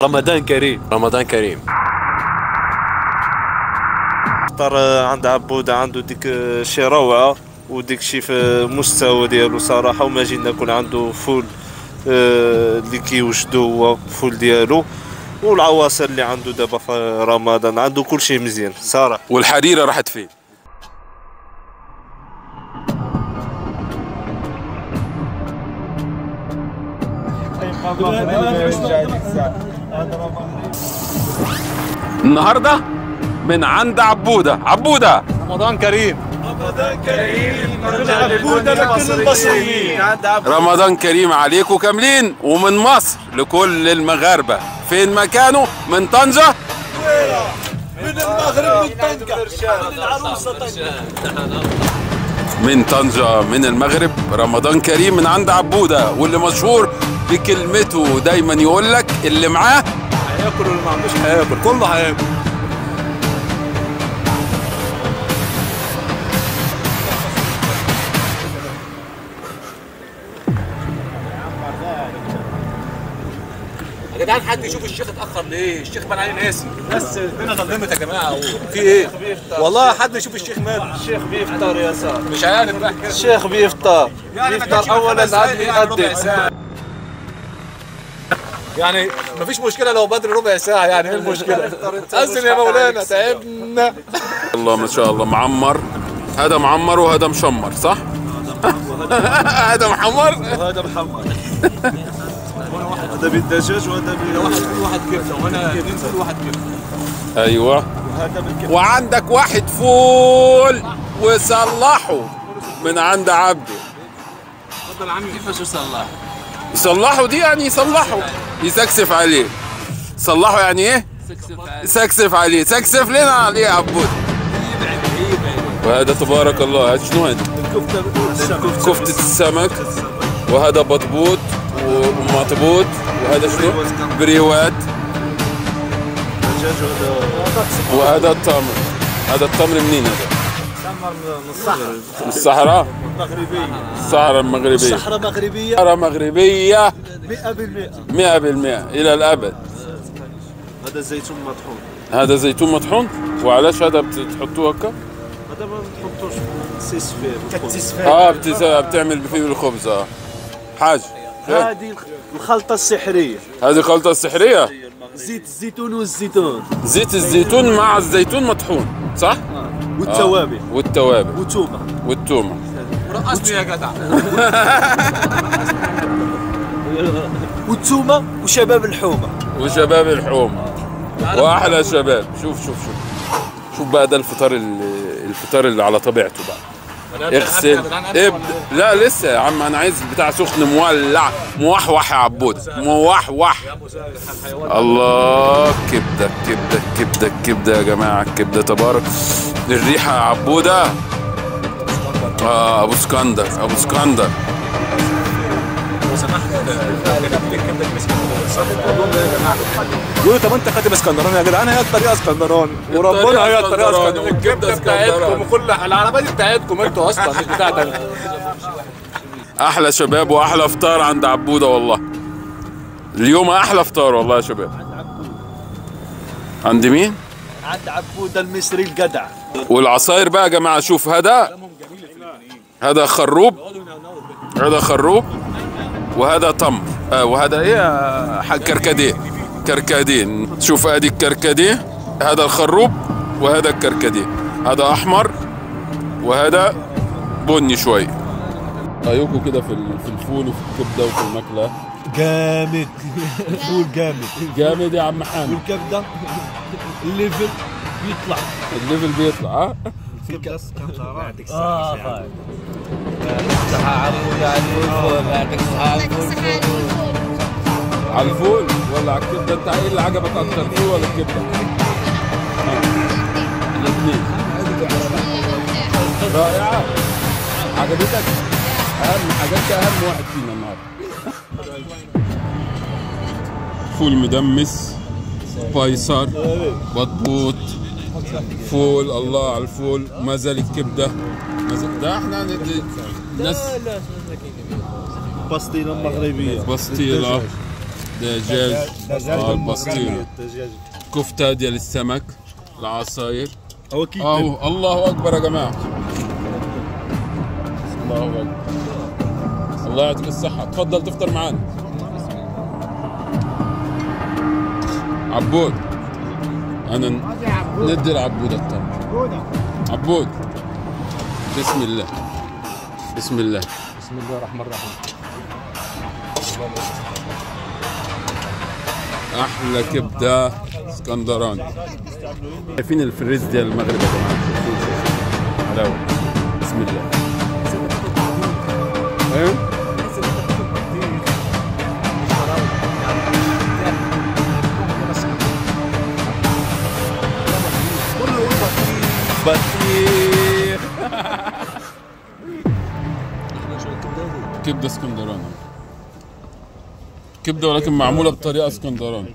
رمضان كريم رمضان كريم افطر عند عبودة عنده ديك شي روعة وديك شي في مستوى ديالو صراحة وما جينا ناكل عنده فول آه، اللي كيوجدو هو فول ديالو والعواصر اللي عنده دابا في رمضان عنده كل شيء مزيان صراحة والحريره راحت فين النهارده من عند عبوده عبوده رمضان كريم رمضان كريم عليكم كاملين ومن مصر لكل المغاربه فين مكانه من طنجه من طنجة من المغرب رمضان كريم من عند عبودة واللي مشهور بكلمته دايما يقول لك اللي معاه هياكل واللي ما عندوش هياكل كله هياكل يا جدعان حد يشوف الشيخ اتاخر ليه؟ الشيخ بان عليه ناسي بس الدنيا ظلمت يا جماعه في ايه؟ والله حد يشوف الشيخ مال الشيخ بيفطر يا صاحبي مش عارف بقى كده الشيخ بيفطر يعني ما كانش بيفطر اولا يفطر عاد إزاي يعني ربع يقدم ساعة؟ يعني مفيش مشكله لو بدري ربع ساعه يعني ايه المشكله؟ اذن يا مولانا تعبنا الله ما شاء الله معمر هذا معمر وهذا مشمر صح؟ هذا محمر وهذا محمد هذا بالدجاج وهذا واحد فول واحد كبده وانا اثنين فول واحد كبده ايوه وهذا بالكبده وعندك واحد فول وصلحه من عند عبده اتفضل يا عمي كيفاش يصلح؟ يصلحه دي يعني يصلحه يسكسف عليه صلحه يعني ايه؟ سكسف عليه سكسف لنا عليه يا عبود وهذا تبارك الله هذا شنو هذا؟ الكفته كفتة السمك وهذا بطبوط ومطبوط وهذا شنو؟ بريوات دجاج وهذا وهذا التمر هذا التمر منين هذا؟ من الصحراء مغربي الصحراء المغربية صحراء مغربيه صحراء مغربية 100% مئة بالمئة إلى الأبد هذا زيتون مطحون هذا زيتون مطحون وعلاش هذا بتحطوه هكا؟ هذا ما بتحطوش سيس فيه كتسيس اه بتس- بتعمل فيه الخبز اه حاج هذه الخلطه السحريه هذه خلطة السحرية زيت الزيتون والزيتون زيت الزيتون مع الزيتون مطحون صح؟ والتوابل والتوابل وتومه والتومة ورقصني يا جدع والتومه وشباب الحومه وشباب الحومة واحلى شباب شوف شوف شوف شوف بقى ده الفطار ال- الفطار اللي على طبيعته بقى اغسل ابدا لا لسه يا عم انا عايز بتاع سخن مولع موحوح يا عبود موحوح الله كبده كبده كبده كبده يا جماعه الكبده تبارك الريحه يا عبوده اه ابو اسكندر ابو اسكندر يقولوا طب انت كاتب اسكندراني يا جدعان هي الطريقه اسكندراني وربنا هي الطريقه اسكندراني اسكندراني والكبدة الكبده بتاعتكم اسكندراني. وكل العربيه دي بتاعتكم انتوا اصلا مش بتاعتنا احلى شباب واحلى فطار عند عبوده والله اليوم احلى فطار والله يا شباب عند مين عند عبود المصري الجدع والعصاير بقى يا جماعه شوف هذا هذا خروب هذا خروب وهذا تمر آه وهذا ايه آه، ح- كركديه كركديه شوف ادي الكركديه هذا الخروب وهذا الكركديه هذا احمر وهذا بني شويه رايكم كده في ال- في الفول وفي الكبده وفي الماكله جامد الفول جامد جامد يا عم حامد والكبده الليفل بيطلع الليفل بيطلع ها على الفول ولا على الكبده انت ايه اللي عجبك اكتر الفول ولا الكبده؟ الاثنين رائعه عجبتك اهم حاجات اهم واحد فينا النهارده فول مدمس بايصر بطبوط فول الله على الفول ما زال الكبده ما زال ده احنا ند- ناس بسطيله مغربيه بسطيله دجاج اه البسطيله الدجاج كفته ديال السمك العصاير هو كيف اهو الله اكبر يا جماعه الله اكبر الله يعطيك الصحه تفضل تفطر معانا عبود انا ن- ندي العبود التمر عبود بسم الله بسم الله بسم الله الرحمن الرحيم احلى كبده اسكندراني شايفين الفريز ديال المغرب يا جماعه حلاوه بسم الله ايه بطيخ كبده اسكندراني كبده ولكن معموله بطريقه اسكندراني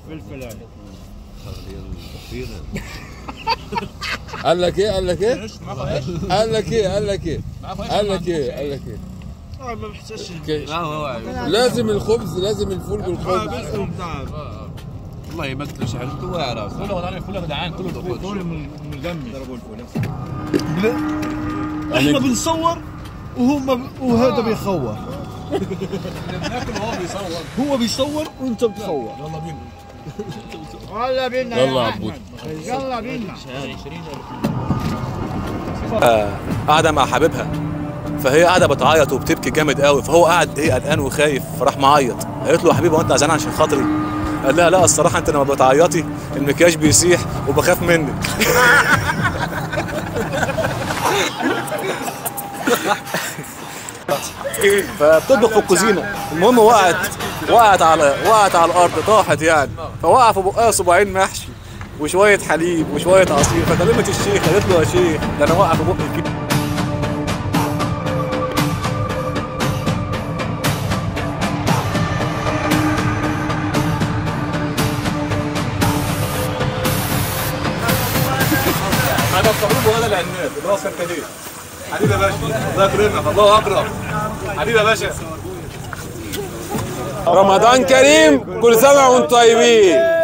قال لك ايه قال لك ايه قال لك ايه قال لك ايه قال لك ايه قال لك ايه ما بحسش كيف؟ لازم الخبز لازم الفول بالخبز والله ما قلت له شعر هو يعرف فول ولا فول يا جدعان كله دخول فول مدمي ضربوا الفول يعني احنا بنصور وهم وهذا بيخوف بناكل وهو بيصور هو بيصور وانت بتصور يلا بينا يلا بينا يلا يا عبود يلا بينا قاعده مع حبيبها فهي قاعده بتعيط وبتبكي جامد قوي فهو قاعد ايه قلقان وخايف فراح معيط قالت له يا حبيبي هو انت زعلان عشان خاطري قال لها لا الصراحه انت لما بتعيطي المكياج بيسيح وبخاف منك فبتطبخ في الكوزينه المهم وقعت وقعت على وقعت على الارض طاحت يعني فوقع في بقها صباعين محشي وشويه حليب وشويه عصير فكلمت الشيخ قالت له يا شيخ ده انا واقع في بقي كده هذا الطبيب وهذا العناب اللي هو كركديه حبيبي يا باشا الله يكرمك الله اكرم حبيبي يا باشا رمضان كريم كل سنه وانتم طيبين